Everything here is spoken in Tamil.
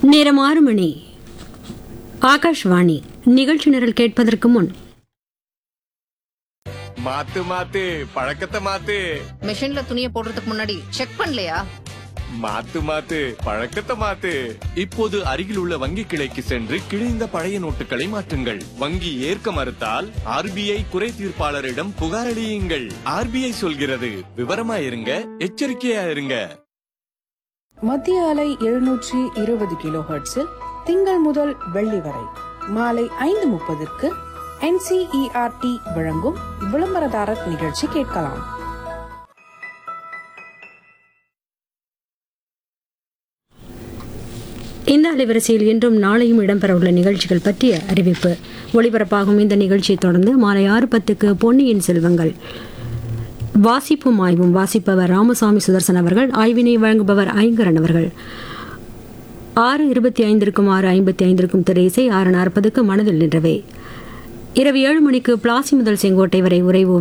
நேரம் ஆறு மணி ஆகாஷ்வாணி நிகழ்ச்சி நிரல் கேட்பதற்கு முன் மாத்து மாத்து பழக்கத்தை மாத்து மிஷின்ல துணியை போடுறதுக்கு முன்னாடி செக் பண்ணலையா மாத்து மாத்து பழக்கத்தை மாத்து இப்போது அருகில் உள்ள வங்கி கிளைக்கு சென்று கிழிந்த பழைய நோட்டுகளை மாற்றுங்கள் வங்கி ஏற்க மறுத்தால் ஆர்பிஐ குறை தீர்ப்பாளரிடம் புகாரளியுங்கள் ஆர்பிஐ சொல்கிறது விவரமா இருங்க எச்சரிக்கையா இருங்க மத்திய அலை எழுநூற்றி இருபது கிலோ ஹெர்ட்ஸில் திங்கள் முதல் வெள்ளி வரை மாலை ஐந்து முப்பதுக்கு என்சிஇஆர்டி வழங்கும் விளம்பரதாரர் நிகழ்ச்சி கேட்கலாம் இந்த அலைவரிசையில் இன்றும் நாளையும் இடம்பெறவுள்ள நிகழ்ச்சிகள் பற்றிய அறிவிப்பு ஒளிபரப்பாகும் இந்த நிகழ்ச்சியை தொடர்ந்து மாலை ஆறு பத்துக்கு பொன்னியின் செல்வங்கள் வாசிப்பும் ஆய்வும் வாசிப்பவர் ராமசாமி சுதர்சன் அவர்கள் ஆய்வினை வழங்குபவர் ஐங்கரன் அவர்கள் ஆறு இருபத்தி ஐந்திற்கும் ஆறு ஐம்பத்தி ஐந்திற்கும் திரை இசை ஆறு நாற்பதுக்கு மனதில் நின்றவை இரவு ஏழு மணிக்கு பிளாசி முதல் செங்கோட்டை வரை உரை